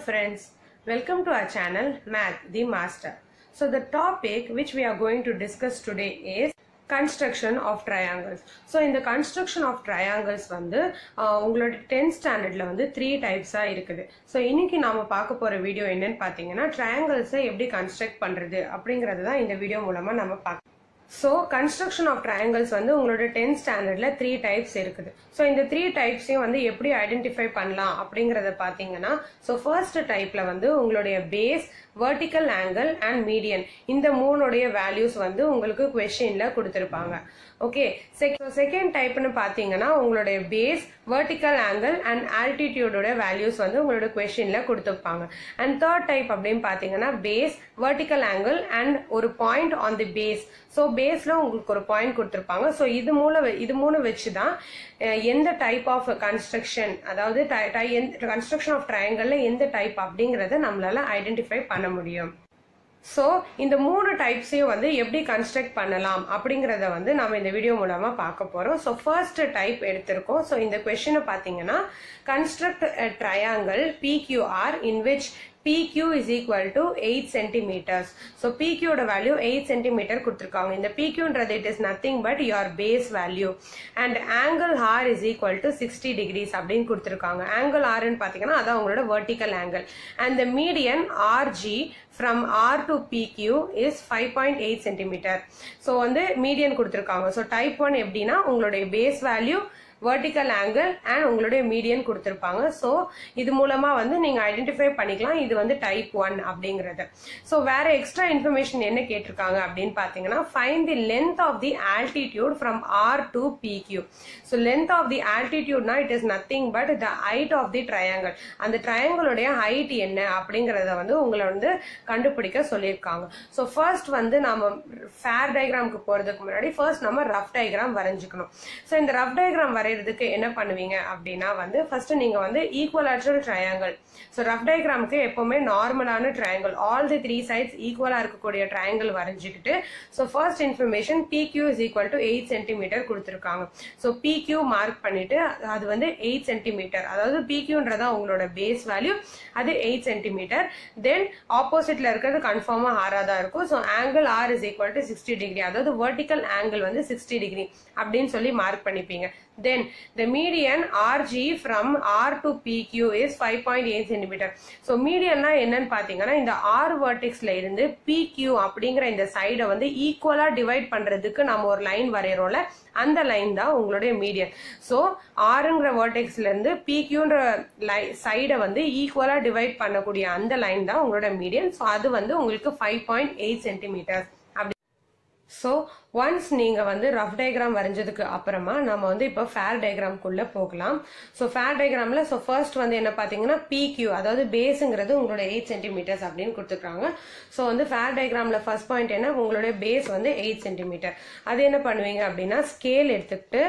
friends, welcome to our channel Math the Master. So the topic which we are going to discuss today is construction of triangles. So இந்த construction of triangles வந்து ஆஹ், உங்களோட 10th ஸ்டாண்டர்ட்ல வந்து three டைப்ஸா இருக்குது so இன்னைக்கு நாம பார்க்க போற வீடியோ என்னன்னு பார்த்தீங்கன்னா ட்ரையாங்கிள்ஸை எப்படி கன்ஸ்ட்ரக்ட் பண்றது அப்படிங்கறது தான் இந்த வீடியோ மூலமா நம்ம பார்க்க ஸோ கன்ஸ்ட்ரக்ஷன் ஆஃப் ட்ரையாங்கிள்ஸ் வந்து உங்களோட டென்த் ஸ்டாண்டர்ட்ல த்ரீ டைப்ஸ் இருக்குது ஸோ இந்த த்ரீ டைப்ஸையும் வந்து எப்படி ஐடென்டிஃபை பண்ணலாம் அப்படிங்கறத பார்த்தீங்கன்னா ஸோ ஃபர்ஸ்ட் டைப்ல வந்து உங்களுடைய base vertical angle and median இந்த மூணுடைய வேல்யூஸ் வந்து உங்களுக்கு கொஸ்டின்ல கொடுத்துருப்பாங்க ஓகே செகண்ட் டைப்னு பார்த்தீங்கன்னா உங்களுடைய பேஸ் வெர்டிக்கல் ஆங்கிள் அண்ட் ஆல்டிடியூடோட வேல்யூஸ் வந்து உங்களோட கொஸ்டின்ல கொடுத்துருப்பாங்க அண்ட் தேர்ட் டைப் அப்படின்னு பார்த்தீங்கன்னா பேஸ் வெர்டிக்கல் ஆங்கிள் அண்ட் ஒரு point on the base so பேஸ்ல உங்களுக்கு ஒரு பாயிண்ட் கொடுத்துருப்பாங்க ஸோ இது மூலம் இது மூணு வச்சு தான் அஹ், எந்த டைப் ஆஃப் கன்ஸ்ட்ரக்ஷன் அதாவது கன்ஸ்ட்ரக்ஷன் ஆஃப் ட்ரையாங்கல்ல எந்த டைப் அப்படிங்கறத நம்மளால ஐடென்டிஃபை பண்ண முடியும் ஸோ இந்த மூணு டைப்ஸையும் வந்து எப்படி கன்ஸ்ட்ரக்ட் பண்ணலாம் அப்படிங்கிறத வந்து நம்ம இந்த வீடியோ மூலமா பார்க்க போறோம் ஸோ ஃபர்ஸ்ட் டைப் எடுத்திருக்கோம் ஸோ இந்த கொஸ்டினை பார்த்தீங்கன்னா construct triangle PQR in which PQ is equal to 8 centimeters. So PQ ஓட value 8 centimeter கொடுத்திருக்காங்க. இந்த PQன்றது it is nothing but your base value. And angle R is equal to 60 degrees அப்படின்னு கொடுத்திருக்காங்க. Angle R ன்னு பார்த்தீங்கன்னா அதான் உங்களோட vertical angle. And the median RG from R to PQ is 5.8 centimeter. So வந்து median கொடுத்திருக்காங்க. So type 1 எப்படின்னா உங்களுடைய base value vertical angle and உங்களுடைய மீடியன் கொடுத்துருப்பாங்க ஸோ இது மூலமா வந்து நீங்க ஐடென்டிஃபை பண்ணிக்கலாம் இது வந்து டைப் ஒன் அப்படிங்கறது ஸோ வேற எக்ஸ்ட்ரா இன்ஃபர்மேஷன் என்ன கேட்டிருக்காங்க அப்படின்னு பார்த்தீங்கன்னா find the length of the altitude from R to PQ so length of the ஆல்டிடியூட்னா it is nothing but the height of the triangle அந்த ட்ரையாங்கிளுடைய ஹைட் என்ன அப்படிங்கறத வந்து உங்களை வந்து கண்டுபிடிக்க சொல்லியிருக்காங்க ஸோ ஃபர்ஸ்ட் வந்து நம்ம ஃபேர் டயக்ராம்க்கு போறதுக்கு முன்னாடி ஃபர்ஸ்ட் நம்ம ரஃப் டயக்ராம் வரைஞ்சுக்கணும் ஸோ இந்த ரஃப் டயக்ராம் வரைகிறதுக்கு என்ன பண்ணுவீங்க அப்படின்னா வந்து ஃபர்ஸ்ட் நீங்க வந்து ஈக்குவலாட்ரல் ட்ரையாங்கிள் ஸோ ரஃப் டயக்ராமுக்கு எப்பவுமே நார்மலான triangle all the three sides ஈக்குவலா இருக்கக்கூடிய ட்ரையாங்கிள் வரைஞ்சிக்கிட்டு so first information PQ is equal to eight centimetre கொடுத்துருக்காங்க ஸோ பிக்யூ மார்க் பண்ணிட்டு அது வந்து எயிட் சென்டிமீட்டர் அதாவது பிக்யூன்றதா உங்களோட பேஸ் வேல்யூ அது எயிட் சென்டிமீட்டர் தென் ஆப்போசிட்ல இருக்கிறது கன்ஃபார்மா ஆறா தான் இருக்கும் so angle R is equal to sixty degree அதாவது வெர்டிக்கல் ஆங்கிள் வந்து சிக்ஸ்டி டிகிரி அப்படின்னு சொல்லி மார்க் பண்ணிப்பீங்க then the median RG from R to PQ is five point eight centimetre so மீடியன்னா என்னன்னு பார்த்தீங்கன்னா இந்த ஆர் வேர்டெக்ஸ்ல இருந்து பிக்யூ அப்படிங்கிற இந்த சைடை வந்து ஈக்குவலா டிவைட் பண்றதுக்கு நம்ம ஒரு லைன் வரைகிறோம்ல அந்த லைன் தான் உங்களுடைய மீடியன் ஸோ ஆறுங்கிற வேர்டெக்ஸ்ல இருந்து பிக்யூன்ற லை சைடை வந்து ஈக்குவலா டிவைட் பண்ணக்கூடிய அந்த லைன் தான் உங்களோட மீடியன் ஸோ அது வந்து உங்களுக்கு ஃபைவ் பாயிண்ட் எயிட் சென்டிமீட்டர் அப்படி ஸோ ஒன்ஸ் நீங்கள் வந்து ரஃப் டயக்ராம் வரைஞ்சதுக்கு அப்புறமா நம்ம வந்து இப்போ ஃபேர் டயக்ராம்குள்ளே போகலாம் ஸோ ஃபேர் டயக்ராமில் ஸோ ஃபர்ஸ்ட் வந்து என்ன பார்த்தீங்கன்னா பிக்யூ அதாவது பேஸுங்கிறது உங்களோட எயிட் சென்டிமீட்டர்ஸ் அப்படின்னு கொடுத்துருக்காங்க ஸோ வந்து ஃபேர் டயக்ராமில் ஃபர்ஸ்ட் பாயிண்ட் என்ன உங்களுடைய பேஸ் வந்து எயிட் சென்டிமீட்டர் அது என்ன பண்ணுவீங்க அப்படின்னா ஸ்கேல் எடுத்துக்கிட்டு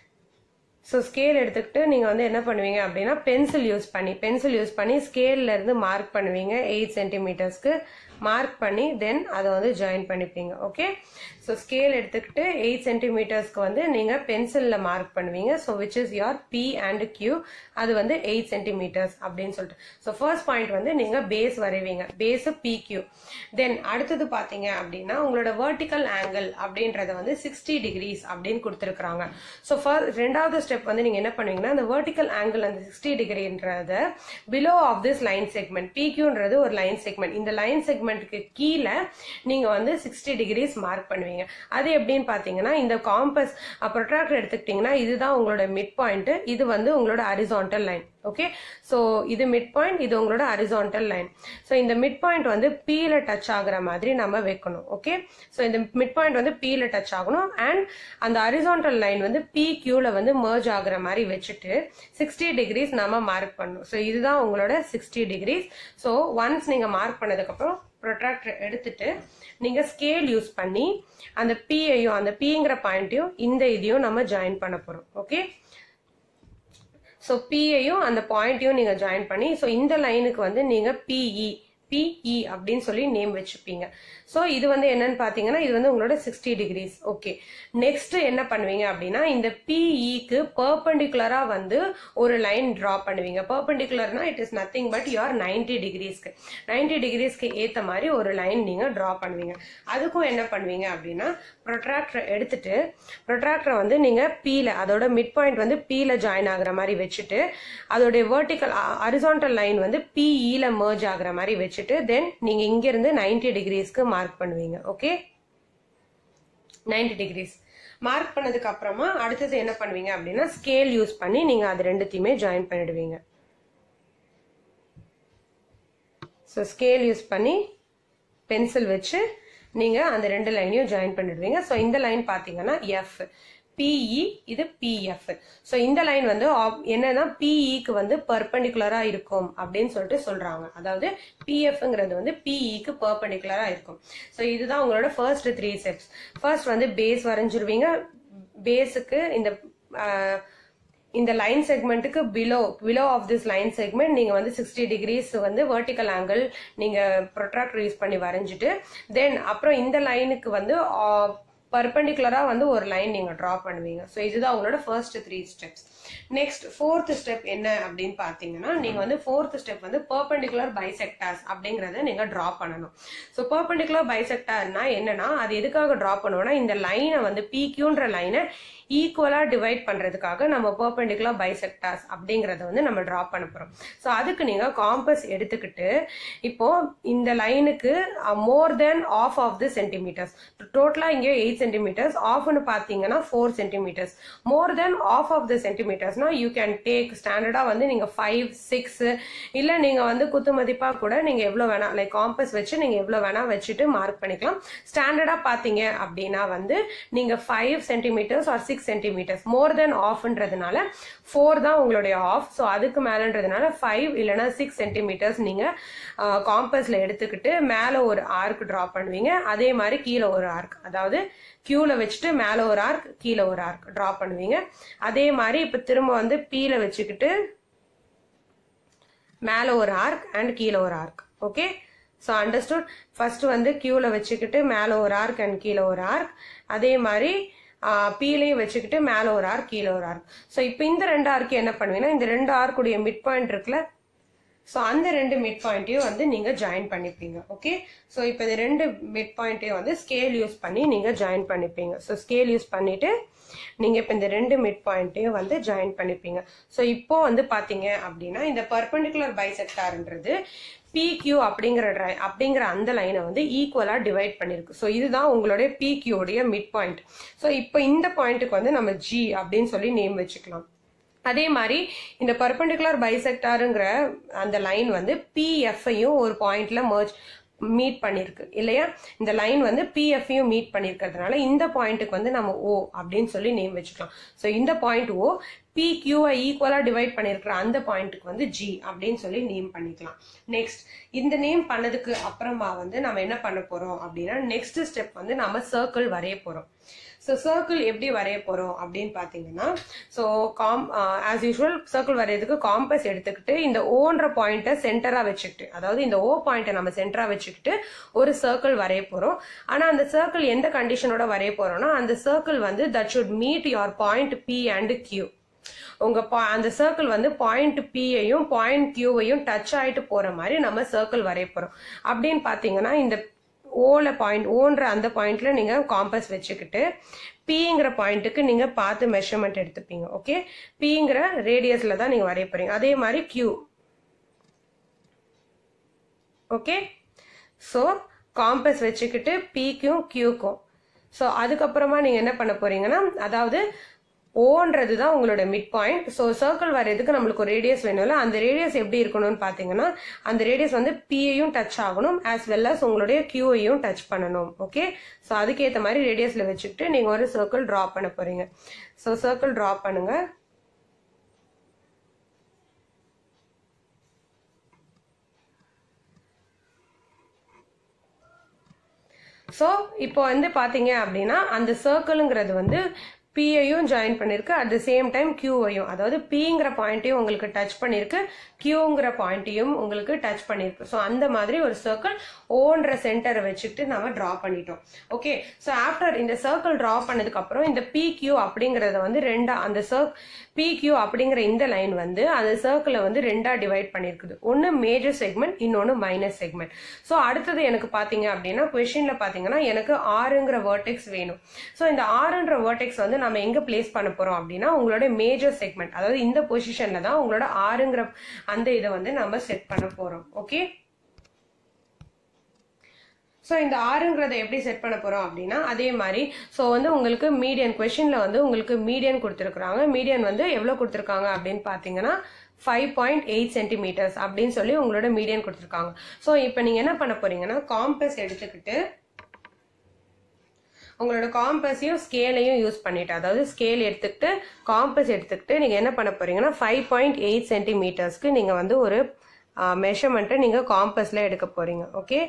ஸோ ஸ்கேல் எடுத்துக்கிட்டு நீங்கள் வந்து என்ன பண்ணுவீங்க அப்படின்னா பென்சில் யூஸ் பண்ணி பென்சில் யூஸ் பண்ணி ஸ்கேல்ல இருந்து மார்க் பண்ணுவீங்க எயிட் சென்டிமீட்டர்ஸ்க்கு மார்க் பண்ணி தென் அதை வந்து ஜாயின் பண்ணிப்பீங்க ஓகே ஸோ ஸ்கேல் எடுத்துக்கிட்டு எயிட் சென்டிமீட்டர்ஸ்க்கு வந்து நீங்கள் பென்சிலில் மார்க் பண்ணுவீங்க so which is your P and Q அது வந்து எயிட் சென்டிமீட்டர்ஸ் அப்படின்னு சொல்லிட்டு ஸோ ஃபர்ஸ்ட் பாயிண்ட் வந்து நீங்கள் பேஸ் வரைவீங்க பேஸு பி கியூ தென் அடுத்தது பார்த்தீங்க அப்படின்னா உங்களோட வெர்டிக்கல் ஆங்கிள் அப்படின்றத வந்து சிக்ஸ்டி டிகிரிஸ் அப்படின்னு கொடுத்துருக்குறாங்க ஸோ ஃபர்ஸ்ட் ரெண்டாவது ஸ்டெப் வந்து நீங்கள் என்ன பண்ணுவீங்கன்னா அந்த வெர்டிக்கல் ஆங்கிள் அந்த சிக்ஸ்டி டிகிரின்றத below of this line segment பிக்யூன்றது ஒரு லைன் செக்மெண்ட் இந்த லைன் செக்மெண்ட்டுக்கு கீழே நீங்கள் வந்து சிக்ஸ்டி டிகிரிஸ் மார்க் பண்ணுவீங்க அது எப்படின்னு பார்த்தீங்கன்னா இந்த காம்பஸ் ப்ரொட்ராக்டர் எடுத்துக்கிட்டிங்கன்னா இதுதான் உங்களோட மிட் பாயிண்ட் இது வந்து உங்களோட அரிசான்டல் லைன் ஓகே ஸோ இது மிட் பாயிண்ட் இது உங்களோட அரிசான்டல் லைன் ஸோ இந்த மிட் பாயிண்ட் வந்து பீல டச் ஆகுற மாதிரி நம்ம வைக்கணும் ஓகே ஸோ இந்த மிட் பாயிண்ட் வந்து பீல டச் ஆகணும் அண்ட் அந்த அரிசான்டல் லைன் வந்து பி கியூல வந்து மர்ஜ் ஆகுற மாதிரி வச்சுட்டு சிக்ஸ்டி டிகிரிஸ் நம்ம மார்க் பண்ணணும் ஸோ இதுதான் உங்களோட சிக்ஸ்டி டிகிரிஸ் ஸோ ஒன்ஸ் நீங்கள் மார்க் பண்ணதுக்கப்புறம் ப்ரொட்ராக்டர் எடுத்துட்டு நீங்க ஸ்கேல் யூஸ் பண்ணி அந்த பியையும் அந்த பிங்கிற பாயிண்ட்டையும் இந்த இதையும் நம்ம ஜாயின் பண்ண போறோம் ஓகே ஸோ பியையும் அந்த பாயிண்ட்டையும் நீங்க ஜாயின் பண்ணி ஸோ இந்த லைனுக்கு வந்து நீங்க பிஇ பிஇ அப்படின்னு சொல்லி நேம் வச்சுப்பீங்க ஸோ இது வந்து என்னன்னு பார்த்தீங்கன்னா இது வந்து உங்களோட சிக்ஸ்டி டிகிரிஸ் ஓகே நெக்ஸ்ட் என்ன பண்ணுவீங்க அப்படின்னா இந்த பிஇக்கு பர்பண்டிகுலரா வந்து ஒரு லைன் டிரா பண்ணுவீங்க பர்பண்டிகுலர்னா it is nothing but your ninety டிகிரிஸ்க்கு நைன்டி டிகிரிஸ்க்கு ஏற்ற மாதிரி ஒரு லைன் நீங்க டிரா பண்ணுவீங்க அதுக்கும் என்ன பண்ணுவீங்க அப்படின்னா ப்ரொட்ராக்டரை எடுத்துட்டு ப்ரொட்ராக்டரை வந்து நீங்க பீல அதோட மிட் பாயிண்ட் வந்து பீல ஜாயின் ஆகுற மாதிரி வச்சுட்டு அதோடைய வெர்டிக்கல் அரிசான்டல் லைன் வந்து பிஇல merge ஆகுற மாதிரி வச்சுட்டு தென் நீங்க இங்க இருந்து நைன்டி டிகிரிஸ்க்கு மார்க் பண்ணுவீங்க ஓகே நைன்டி டிகிரிஸ் மார்க் பண்ணதுக்கு அப்புறமா அடுத்தது என்ன பண்ணுவீங்க அப்படின்னா ஸ்கேல் யூஸ் பண்ணி நீங்க அது ரெண்டுத்தையுமே ஜாயின் பண்ணிடுவீங்க ஸோ ஸ்கேல் யூஸ் பண்ணி பென்சில் வச்சு நீங்க அந்த ரெண்டு லைனையும் ஜாயின் பண்ணிடுவீங்க ஸோ இந்த லைன் பார்த்தீங்கன்னா எஃப் பிஇ இது பிஎஃப் ஸோ இந்த லைன் வந்து op- என்னன்னா பிஇக்கு வந்து பர்பண்டிகுலரா இருக்கும் அப்படின்னு சொல்லிட்டு சொல்றாங்க அதாவது பிஎஃப்ங்கிறது வந்து பிஇக்கு பர்பண்டிகுலரா இருக்கும் ஸோ இதுதான் உங்களோட ஃபர்ஸ்ட் த்ரீ ஸ்டெப்ஸ் ஃபர்ஸ்ட் வந்து பேஸ் வரைஞ்சிருவீங்க பேஸுக்கு இந்த ஆஹ், இந்த லைன் செக்மெண்ட்டுக்கு below below of this line segment நீங்க வந்து சிக்ஸ்டி டிகிரிஸ் வந்து வெர்டிக்கல் ஆங்கிள் நீங்க ப்ரொட்ராக்டர் யூஸ் பண்ணி வரைஞ்சிட்டு தென் அப்புறம் இந்த லைனுக்கு வந்து பர்பண்டிகுலரா வந்து ஒரு லைன் நீங்க டிரா பண்ணுவீங்க ஸோ இதுதான் உங்களோட first three steps next fourth step என்ன அப்படின்னு பார்த்தீங்கன்னா நீங்க வந்து ஃபோர்த் ஸ்டெப் வந்து பர்பண்டிகுலர் பைசெக்டார்ஸ் அப்படிங்கறத நீங்க டிரா பண்ணணும் ஸோ பர்பண்டிகுலர் பைசெக்டார்னா என்னன்னா அது எதுக்காக டிரா பண்ணுவோம்னா இந்த லைனை வந்து பிக்யூன்ற லைனை ஈக்குவலா டிவைட் பண்றதுக்காக நம்ம பர்பண்டிகுலர் பைசெக்டார்ஸ் அப்படிங்கறத வந்து நம்ம டிரா பண்ண போறோம் ஸோ அதுக்கு நீங்க காம்பஸ் எடுத்துக்கிட்டு இப்போ இந்த லைனுக்கு more than half of the centimeters டோட்டலா இங்கே எயிட் சென்டிமீட்டர்ஸ் ஆஃப்னு பார்த்தீங்கன்னா four centimeters more than half of the சென்டிமீட்டர்ஸ்னா யூ கேன் டேக் ஸ்டாண்டர்டா வந்து நீங்க ஃபைவ் சிக்ஸ் இல்ல நீங்க வந்து குத்து மதிப்பா கூட நீங்க எவ்வளவு வேணா லைக் காம்பஸ் வச்சு நீங்க எவ்வளவு வேணா வச்சுட்டு மார்க் பண்ணிக்கலாம் ஸ்டாண்டர்டா பாத்தீங்க அப்படின்னா வந்து நீங்க five centimeters or six centimeters more than ஆஃப்ன்றதுனால ஃபோர் தான் உங்களுடைய ஆஃப் ஸோ அதுக்கு மேலன்றதுனால ஃபைவ் இல்லைன்னா சிக்ஸ் சென்டிமீட்டர்ஸ் நீங்க காம்பஸ்ல எடுத்துக்கிட்டு மேல ஒரு ஆர்க் டிரா பண்ணுவீங்க அதே மாதிரி கீழே ஒரு ஆர்க் அதாவது கியூல வச்சுட்டு மேல ஒரு ஆர்க் கீழே ஒரு ஆர்க் டிரா பண்ணுவீங்க அதே மாதிரி இப்ப திரும்ப வந்து பீல வச்சுக்கிட்டு மேல ஒரு ஆர்க் அண்ட் கீழே ஒரு arc okay so understood first வந்து கியூல வச்சுக்கிட்டு மேல ஒரு ஆர்க் அண்ட் கீழே ஒரு ஆர்க் அதே மாதிரி பீலையும் வச்சுக்கிட்டு மேல ஒரு ஆர்க் கீழே ஒரு ஆர்க் ஸோ இப்போ இந்த ரெண்டு ஆர்க்கு என்ன பண்ணுவீங்கன்னா இந்த ரெண்டு ஆர்க்குடைய மிட் பாயிண்ட் இருக்குல்ல ஸோ அந்த ரெண்டு மிட் பாயிண்ட்டையும் வந்து நீங்க ஜாயின் பண்ணிப்பீங்க ஓகே ஸோ இப்போ இந்த ரெண்டு மிட் பாயிண்ட்டையும் வந்து ஸ்கேல் யூஸ் பண்ணி நீங்க ஜாயின் பண்ணிப்பீங்க ஸோ ஸ்கேல் யூஸ் பண்ணிட்டு நீங்க இப்போ இந்த ரெண்டு மிட் பாயிண்ட்டையும் வந்து ஜாயின் பண்ணிப்பீங்க ஸோ இப்போ வந்து பாத்தீங்க அப்படின்னா இந்த பர்பண்டிகுலர் பைசெக்டார்ன்றது PQ அப்படிங்கிற dri- அப்படிங்கிற அந்த லைனை வந்து ஈக்குவலா டிவைட் பண்ணிருக்கு ஸோ இதுதான் உங்களுடைய PQ உடைய மிட் பாயிண்ட் ஸோ இப்போ இந்த பாயிண்ட்டுக்கு வந்து நம்ம G அப்படின்னு சொல்லி நேம் வச்சுக்கலாம் அதே மாதிரி இந்த பர்பண்டிகுலர் பைசெக்டாருங்கிற அந்த லைன் வந்து பிஎஃப்ஐயும் ஒரு பாயிண்ட்ல மர்ஜ் மீட் பண்ணிருக்கு இல்லையா இந்த லைன் வந்து பிஎஃப்ஐயும் மீட் பண்ணிருக்கிறதுனால இந்த பாயிண்ட்டுக்கு வந்து நம்ம ஓ அப்படின்னு சொல்லி நேம் வச்சுக்கலாம் ஸோ இந்த பாயிண்ட் ஓ பி கியூவை ஈக்குவலா டிவைட் பண்ணிருக்கிற அந்த பாயிண்ட்டுக்கு வந்து ஜி அப்படின்னு சொல்லி நேம் பண்ணிக்கலாம் நெக்ஸ்ட் இந்த நேம் பண்ணதுக்கு அப்புறமா வந்து நம்ம என்ன பண்ண போறோம் அப்படின்னா நெக்ஸ்ட் ஸ்டெப் வந்து நம்ம சர்க்கிள் வரைய போறோம் ஸோ சர்க்கிள் எப்படி வரைய போறோம் அப்படின்னு பார்த்தீங்கன்னா so come as usual circle வரையறதுக்கு காம்பஸ் எடுத்துக்கிட்டு இந்த ஓன்ற பாயிண்ட்டை சென்டரா வச்சுக்கிட்டு அதாவது இந்த ஓ பாயிண்ட்டை நம்ம சென்டரா வச்சுக்கிட்டு ஒரு சர்க்கிள் வரைய போறோம் ஆனா அந்த சர்க்கிள் எந்த கண்டிஷனோட வரைய போறோம்னா அந்த சர்க்கிள் வந்து that should meet your point P and Q உங்க pa- அந்த சர்க்கிள் வந்து பாயிண்ட் பியையும் பாயிண்ட் கியூவையும் டச் ஆயிட்டு போற மாதிரி நம்ம சர்க்கிள் வரைய போறோம் அப்படின்னு பாத்தீங்கன்னா இந்த ஓல பாயிண்ட் ஓன்ற அந்த பாயிண்ட்ல நீங்க காம்பஸ் வச்சுக்கிட்டு பிங்கிற பாயிண்ட்டுக்கு நீங்க பார்த்து மெஷர்மெண்ட் எடுத்துப்பீங்க ஓகே பிங்கிற ரேடியஸ்ல தான் நீங்க வரைய போறீங்க அதே மாதிரி கியூ ஓகே ஸோ காம்பஸ் வச்சுக்கிட்டு பிக்கும் கியூக்கும் ஸோ அதுக்கப்புறமா நீங்கள் என்ன பண்ண போறீங்கன்னா அதாவது ஓன்றது தான் உங்களோட மிட் பாயிண்ட் ஸோ சர்க்கிள் வரையறதுக்கு நம்மளுக்கு ஒரு ரேடியஸ் வேணும்ல அந்த ரேடியஸ் எப்படி இருக்கணும்னு பார்த்தீங்கன்னா அந்த ரேடியஸ் வந்து பியையும் டச் ஆகணும் ஆஸ் வெல் அஸ் உங்களுடைய கியூவையும் டச் பண்ணணும் ஓகே ஸோ அதுக்கேற்ற மாதிரி ரேடியஸில் வச்சுக்கிட்டு நீங்கள் ஒரு சர்க்கிள் ட்ரா பண்ண போறீங்க ஸோ சர்க்கிள் ட்ரா பண்ணுங்க ஸோ இப்போ வந்து பார்த்தீங்க அப்படின்னா அந்த சர்க்கிளுங்கிறது வந்து பியையும் ஜாயின் பண்ணிருக்கு அட் த சேம் டைம் கியூவையும் அதாவது பிங்கிற பாயிண்ட்டையும் உங்களுக்கு டச் பண்ணிருக்கு கியூங்கிற பாயிண்ட்டையும் உங்களுக்கு டச் பண்ணிருக்கு ஸோ அந்த மாதிரி ஒரு சர்க்கிள் ஓன்ற சென்டரை வச்சுக்கிட்டு நம்ம டிரா பண்ணிட்டோம் ஓகே ஸோ ஆஃப்டர் இந்த சர்க்கிள் டிரா பண்ணதுக்கு அப்புறம் இந்த பி கியூ அப்படிங்கறத வந்து ரெண்டா அந்த சர்க் பி கியூ அப்படிங்கிற இந்த லைன் வந்து அந்த சர்க்கிளை வந்து ரெண்டா டிவைட் பண்ணிருக்குது ஒன்னு மேஜர் செக்மெண்ட் இன்னொன்னு மைனஸ் செக்மெண்ட் ஸோ அடுத்தது எனக்கு பாத்தீங்க அப்படின்னா கொஸ்டின்ல பாத்தீங்கன்னா எனக்கு ஆறுங்கிற வேர்டெக்ஸ் வேணும் ஸோ இந்த ஆறுன்ற வேர்டெக்ஸ் வந்து நம்ம எங்க பிளேஸ் பண்ண போறோம் அப்படின்னா உங்களோட மேஜர் செக்மெண்ட் அதாவது இந்த பொசிஷன்ல தான் உங்களோட ஆறுங்கிற அந்த இதை வந்து நம்ம செட் பண்ண போறோம் ஓகே ஸோ இந்த ஆறுங்கிறத எப்படி செட் பண்ண போறோம் அப்படின்னா அதே மாதிரி ஸோ வந்து உங்களுக்கு மீடியன் கொஷின்ல வந்து உங்களுக்கு மீடியன் கொடுத்துருக்குறாங்க மீடியன் வந்து எவ்வளோ கொடுத்துருக்காங்க அப்படின்னு பார்த்தீங்கன்னா ஃபைவ் பாயிண்ட் எயிட் சென்டிமீட்டர்ஸ் அப்படின்னு சொல்லி உங்களோட மீடியன் கொடுத்துருக்காங்க ஸோ இப்போ நீங்கள் என்ன பண்ண போறீங்கன்னா காம்பஸ் எடுத்துக்கிட்டு உங்களோட காம்பஸையும் ஸ்கேலையும் யூஸ் பண்ணிட்டு அதாவது ஸ்கேல் எடுத்துக்கிட்டு காம்பஸ் எடுத்துக்கிட்டு நீங்கள் என்ன பண்ண போறீங்கன்னா ஃபைவ் பாயிண்ட் எயிட் சென்டிமீட்டர்ஸ்க்கு நீங்கள் வந்து ஒரு மெஷர்மெண்ட்டை நீங்கள் காம்பஸில் எடுக்க போறீங்க ஓகே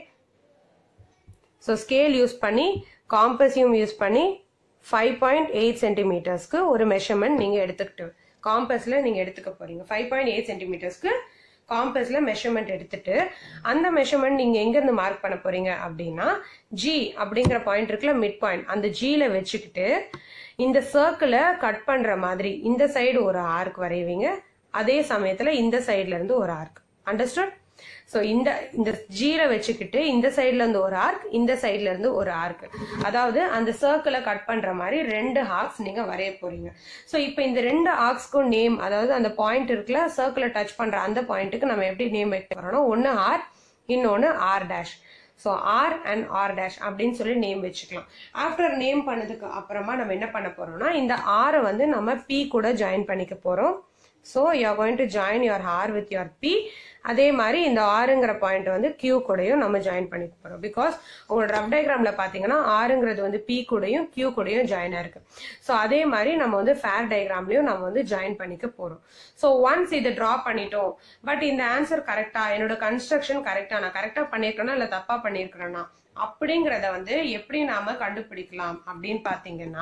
ஸோ ஸ்கேல் யூஸ் பண்ணி காம்பஸையும் யூஸ் பண்ணி ஃபைவ் பாயிண்ட் எயிட் சென்டிமீட்டர்ஸ்க்கு ஒரு மெஷர்மெண்ட் நீங்கள் எடுத்துக்கிட்டு காம்பஸில் நீங்கள் எடுத்துக்க போறீங்க ஃபைவ் பாயிண்ட் எயிட் சென்டிமீட்டர்ஸ்க்கு காம்பஸ்ல மெஷர்மெண்ட் எடுத்துட்டு அந்த மெஷர்மெண்ட் நீங்க எங்க இருந்து மார்க் பண்ண போறீங்க அப்படின்னா ஜி அப்படிங்கிற பாயிண்ட் இருக்குல்ல மிட் பாயிண்ட் அந்த ஜில வச்சுக்கிட்டு இந்த சர்க்கிளை கட் பண்ற மாதிரி இந்த சைடு ஒரு ஆர்க் வரைவீங்க அதே சமயத்துல இந்த சைடுல இருந்து ஒரு ஆர்க் அண்டர்ஸ்டுட் ஸோ இந்த இந்த ஜீரை வச்சுக்கிட்டு இந்த சைட்ல இருந்து ஒரு ஆர்க் இந்த சைட்ல இருந்து ஒரு ஆர்க் அதாவது அந்த சர்க்கிளை கட் பண்ற மாதிரி ரெண்டு ஆர்க்ஸ் நீங்க வரைய போறீங்க ஸோ இப்போ இந்த ரெண்டு ஆர்க்ஸ்க்கும் நேம் அதாவது அந்த பாயிண்ட் இருக்குல்ல சர்க்கிளை டச் பண்ற அந்த பாயிண்ட்டுக்கு நம்ம எப்படி நேம் வைக்க போறோம்னா ஒன்னு ஆர் இன்னொன்னு R dash so R and R dash அப்படின்னு சொல்லி நேம் வச்சுக்கலாம் ஆஃப்டர் நேம் பண்ணதுக்கு அப்புறமா நம்ம என்ன பண்ண போறோம்னா இந்த ஆரை வந்து நம்ம பி கூட ஜாயின் பண்ணிக்க போறோம் so you are going to join your R with your P அதே மாதிரி இந்த ஆறுங்கிற பாயிண்ட் வந்து கியூ கூடயும் நம்ம ஜாயின் பண்ணிக்க போறோம் பிகாஸ் உங்களோட ரஃப் டயக்ராம்ல பாத்தீங்கன்னா ஆறுங்கிறது வந்து பி கூடயும் கியூ கூடயும் ஜாயின் ஆயிருக்கு ஸோ அதே மாதிரி நம்ம வந்து ஃபேர் டயக்ராம்லயும் நம்ம வந்து ஜாயின் பண்ணிக்க போறோம் ஸோ ஒன்ஸ் இதை டிரா பண்ணிட்டோம் பட் இந்த ஆன்சர் கரெக்டா என்னோட கன்ஸ்ட்ரக்ஷன் கரெக்டா நான் கரெக்டா பண்ணிருக்கேனா இல்ல தப்பா பண்ணிருக்கிறேனா அப்படிங்கறத வந்து எப்படி நாம கண்டுபிடிக்கலாம் அப்படின்னு பாத்தீங்கன்னா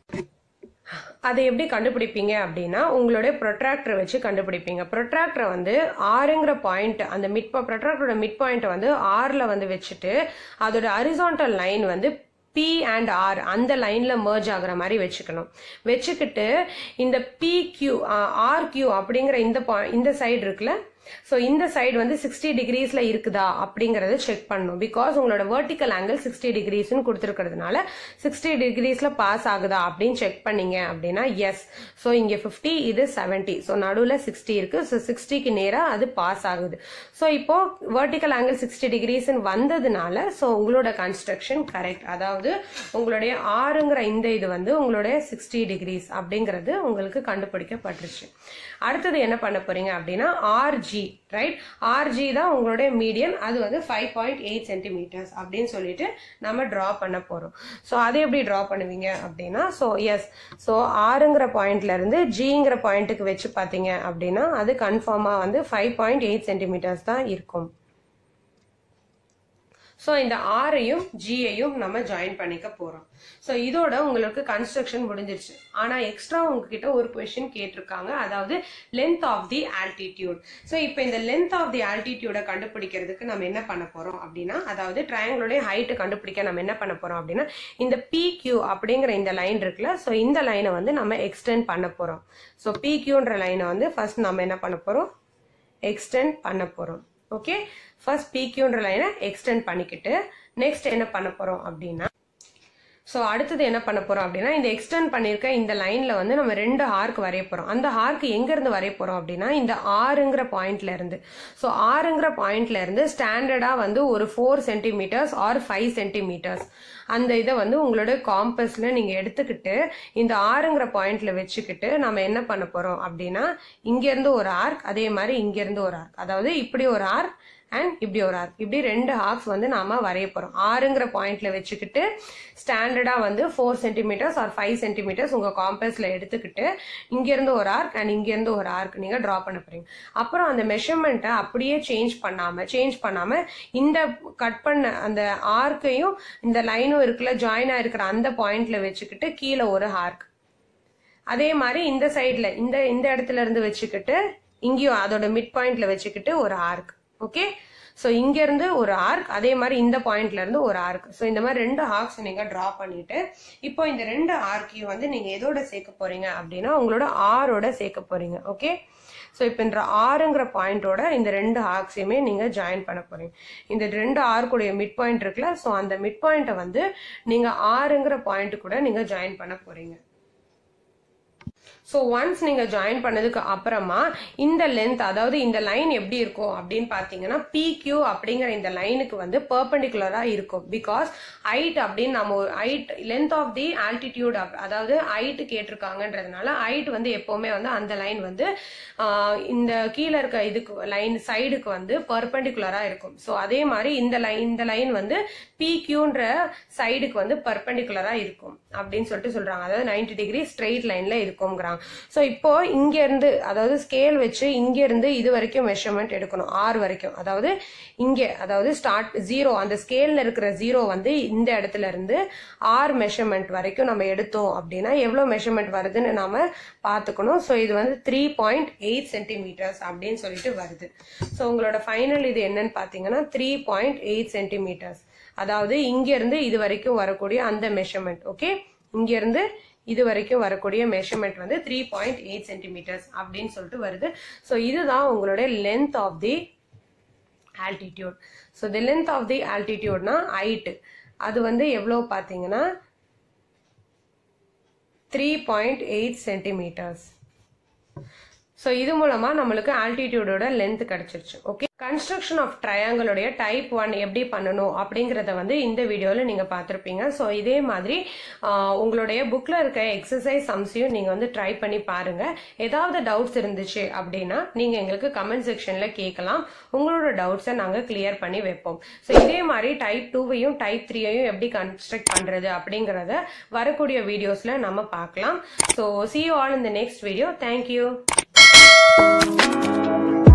அதை எப்படி கண்டுபிடிப்பீங்க அப்படின்னா உங்களுடைய ப்ரொட்ராக்டரை வச்சு கண்டுபிடிப்பீங்க ப்ரொட்ராக்டரை வந்து ஆறுங்கிற பாயிண்ட் அந்த மிட் ப்ரொட்ராக்டரோட மிட் பாயிண்ட் வந்து ஆறில் வந்து வச்சுட்டு அதோட அரிசான்டல் லைன் வந்து பி அண்ட் ஆர் அந்த லைன்ல மர்ஜ் ஆகுற மாதிரி வச்சுக்கணும் வச்சுக்கிட்டு இந்த பி கியூ ஆர் கியூ அப்படிங்கிற இந்த இந்த சைடு இருக்குல்ல ஸோ இந்த சைடு வந்து சிக்ஸ்டி டிகிரிஸ்ல இருக்குதா அப்படிங்கறத செக் பண்ணணும் பிகாஸ் உங்களோட வெர்டிக்கல் ஆங்கிள் சிக்ஸ்டி டிகிரிஸ்னு கொடுத்துருக்கிறதுனால சிக்ஸ்டி டிகிரிஸ்ல பாஸ் ஆகுதா அப்படின்னு செக் பண்ணீங்க அப்படின்னா எஸ் ஸோ இங்க ஃபிஃப்டி இது செவன்டி ஸோ நடுவில் சிக்ஸ்டி இருக்கு ஸோ சிக்ஸ்டிக்கு நேராக அது பாஸ் ஆகுது ஸோ இப்போ வெர்டிக்கல் ஆங்கிள் சிக்ஸ்டி டிகிரிஸ்ன்னு வந்ததுனால ஸோ உங்களோட கன்ஸ்ட்ரக்ஷன் கரெக்ட் அதாவது உங்களுடைய ஆறுங்கிற இந்த இது வந்து உங்களுடைய சிக்ஸ்டி டிகிரிஸ் அப்படிங்கிறது உங்களுக்கு கண்டுபிடிக்கப்பட்டுருச்சு அடுத்தது என்ன பண்ண போறீங்க அப்படின்னா ஆர்ஜி ரைட் ஆர்ஜி தான் உங்களுடைய மீடியன் அது வந்து ஃபைவ் பாயிண்ட் எயிட் சென்டிமீட்டர்ஸ் அப்படின்னு சொல்லிட்டு நம்ம டிரா பண்ண போறோம் ஸோ அதை எப்படி டிரா பண்ணுவீங்க அப்படின்னா ஸோ எஸ் ஸோ ஆறுங்கிற பாயிண்ட்ல இருந்து ஜிங்கிற பாயிண்ட்டுக்கு வச்சு பார்த்தீங்க அப்படின்னா அது கன்ஃபார்மா வந்து ஃபைவ் பாயிண்ட் எயிட் சென்டிமீட்டர்ஸ் தான் இருக்கும் ஸோ இந்த ஆரையும் ஜியையும் நம்ம ஜாயின் பண்ணிக்க போறோம் ஸோ இதோட உங்களுக்கு கன்ஸ்ட்ரக்ஷன் முடிஞ்சிருச்சு ஆனா எக்ஸ்ட்ரா உங்ககிட்ட ஒரு கொஸ்டின் கேட்டிருக்காங்க அதாவது length of the altitude so இப்போ இந்த லென்த் ஆஃப் தி ஆல்டிடியூட கண்டுபிடிக்கிறதுக்கு நம்ம என்ன பண்ண போறோம் அப்படின்னா அதாவது ட்ரையாங்கிளோடைய ஹைட் கண்டுபிடிக்க நம்ம என்ன பண்ண போறோம் அப்படின்னா இந்த பி கியூ அப்படிங்கிற இந்த லைன் இருக்குல்ல ஸோ இந்த லைனை வந்து நம்ம எக்ஸ்டெண்ட் பண்ண போறோம் ஸோ பி கியூன்ற லைனை வந்து ஃபர்ஸ்ட் நம்ம என்ன பண்ண போறோம் எக்ஸ்டெண்ட் பண்ண போறோம் ஓகே ஃபர்ஸ்ட் பிக்யூன்ற லைனை எக்ஸ்டெண்ட் பண்ணிக்கிட்டு நெக்ஸ்ட் என்ன பண்ண போறோம் அப்படின்னா ஸோ அடுத்தது என்ன பண்ண போறோம் அப்படின்னா இந்த எக்ஸ்டெண்ட் பண்ணிருக்க இந்த லைன்ல வந்து நம்ம ரெண்டு ஆர்க் வரைய போறோம் அந்த ஆர்க் எங்க இருந்து வரைய போறோம் அப்படின்னா இந்த ஆறுங்கிற பாயிண்ட்ல இருந்து ஸோ ஆறுங்கிற பாயிண்ட்ல இருந்து ஸ்டாண்டர்டா வந்து ஒரு four centimeters or five centimeters அந்த இதை வந்து உங்களோட காம்பஸ்ல நீங்க எடுத்துக்கிட்டு இந்த ஆறுங்கிற பாயிண்ட்ல வச்சுக்கிட்டு நம்ம என்ன பண்ண போறோம் அப்படின்னா இங்க இருந்து ஒரு ஆர்க் அதே மாதிரி இங்க இருந்து ஒரு ஆர்க் அதாவது இப்படி ஒரு ஆர்க் அண்ட் இப்படி ஒரு ஆர்க் இப்படி ரெண்டு ஆர்க்ஸ் வந்து நாம வரைய போறோம் ஆறுங்கிற பாயிண்ட்ல வச்சுக்கிட்டு ஸ்டாண்டர்டா வந்து four centimeters or five centimeters உங்க காம்பஸ்ல எடுத்துக்கிட்டு இங்க இருந்து ஒரு ஆர்க் அண்ட் இங்க இருந்து ஒரு ஆர்க் நீங்க டிரா பண்ண போறீங்க அப்புறம் அந்த மெஷர்மெண்ட்டை அப்படியே சேஞ்ச் பண்ணாம சேஞ்ச் பண்ணாம இந்த கட் பண்ண அந்த ஆர்க்கையும் இந்த லைனும் இருக்குல்ல ஜாயின் ஆயிருக்கிற அந்த பாயிண்ட்ல வச்சுக்கிட்டு கீழே ஒரு ஆர்க் அதே மாதிரி இந்த சைடுல இந்த இந்த இடத்துல இருந்து வச்சுக்கிட்டு இங்கேயும் அதோட மிட் பாயிண்ட்ல வச்சுக்கிட்டு ஒரு ஆர்க் ஓகே ஸோ இங்க இருந்து ஒரு ஆர்க் அதே மாதிரி இந்த பாயிண்ட்ல இருந்து ஒரு ஆர்க் ஸோ இந்த மாதிரி ரெண்டு ஆர்க்ஸ் நீங்க டிரா பண்ணிட்டு இப்போ இந்த ரெண்டு ஆர்க்கையும் வந்து நீங்க எதோட சேர்க்க போறீங்க அப்படின்னா உங்களோட ஆரோட சேர்க்க போறீங்க ஓகே ஸோ இப்போ இந்த ஆறுங்கிற பாயிண்டோட இந்த ரெண்டு ஆர்க்ஸையுமே நீங்கள் ஜாயின் பண்ண போறீங்க இந்த ரெண்டு ஆர்க்குடைய மிட் பாயிண்ட் இருக்குல்ல ஸோ அந்த மிட் பாயிண்ட்டை வந்து நீங்கள் ஆறுங்கிற பாயிண்ட் கூட நீங்கள் ஜாயின் பண்ண போறீங்க ஸோ ஒன்ஸ் நீங்கள் ஜாயின் பண்ணதுக்கு அப்புறமா இந்த லென்த் அதாவது இந்த லைன் எப்படி இருக்கும் அப்படின்னு பார்த்தீங்கன்னா பிக்யூ அப்படிங்கிற இந்த லைனுக்கு வந்து பர்பண்டிகுலராக இருக்கும் பிகாஸ் ஹைட் அப்படின்னு நம்ம height length of the altitude அதாவது ஹைட் கேட்டிருக்காங்கன்றதுனால ஹைட் வந்து எப்போவுமே வந்து அந்த லைன் வந்து இந்த கீழே இருக்க இதுக்கு லைன் சைடுக்கு வந்து பர்பண்டிகுலராக இருக்கும் ஸோ அதே மாதிரி இந்த லைன் இந்த லைன் வந்து பிக்யூன்ற சைடுக்கு வந்து பர்பண்டிகுலராக இருக்கும் அப்படின்னு சொல்லிட்டு சொல்கிறாங்க அதாவது நைன்டி டிகிரி ஸ்ட்ரெயிட் லைனில் இருக்கும்ங்கிறாங்க ஸோ இப்போ இங்க இருந்து அதாவது ஸ்கேல் வச்சு இங்க இருந்து இது வரைக்கும் மெஷர்மெண்ட் எடுக்கணும் ஆறு வரைக்கும் அதாவது இங்க அதாவது ஸ்டார்ட் ஜீரோ அந்த ஸ்கேல்ல இருக்கிற ஜீரோ வந்து இந்த இடத்துல இருந்து ஆர் மெஷர்மெண்ட் வரைக்கும் நம்ம எடுத்தோம் அப்படின்னா எவ்வளவு மெஷர்மெண்ட் வருதுன்னு நாம பார்த்துக்கணும் ஸோ இது வந்து த்ரீ பாயிண்ட் எயிட் சென்டிமீட்டர்ஸ் அப்படின்னு சொல்லிட்டு வருது ஸோ உங்களோட ஃபைனல் இது என்னன்னு பார்த்தீங்கன்னா த்ரீ பாயிண்ட் எயிட் சென்டிமீட்டர்ஸ் அதாவது இங்க இருந்து இது வரைக்கும் வரக்கூடிய அந்த மெஷர்மெண்ட் ஓகே இங்க இருந்து இது வரைக்கும் வரக்கூடிய மெஷர்மெண்ட் வந்து த்ரீ பாயிண்ட் எயிட் சென்டிமீட்டர்ஸ் அப்படின்னு சொல்லிட்டு வருது ஸோ இதுதான் உங்களுடைய length of the altitude so the length of the ஆல்டிடியூட்னா ஹைட்டு அது வந்து எவ்வளோ பார்த்தீங்கன்னா three point eight centimeters so இது மூலமா நம்மளுக்கு ஆல்டிடியூடோட லென்த் கிடைச்சிருச்சு ஓகே கன்ஸ்ட்ரக்ஷன் ஆஃப் ட்ரையாங்கிளுடைய டைப் ஒன் எப்படி பண்ணணும் அப்படிங்கிறத வந்து இந்த வீடியோவில் நீங்கள் பார்த்துருப்பீங்க ஸோ இதே மாதிரி உங்களுடைய புக்கில் இருக்க எக்ஸசைஸ் சம்ஸையும் நீங்கள் வந்து ட்ரை பண்ணி பாருங்க ஏதாவது டவுட்ஸ் இருந்துச்சு அப்படின்னா நீங்கள் எங்களுக்கு கமெண்ட் செக்ஷனில் கேட்கலாம் உங்களோட டவுட்ஸை நாங்கள் கிளியர் பண்ணி வைப்போம் ஸோ இதே மாதிரி டைப் டூவையும் டைப் த்ரீயையும் எப்படி கன்ஸ்ட்ரக்ட் பண்ணுறது அப்படிங்கிறத வரக்கூடிய வீடியோஸில் நம்ம பார்க்கலாம் ஸோ சி யூ ஆல் இந்த நெக்ஸ்ட் வீடியோ தேங்க்யூ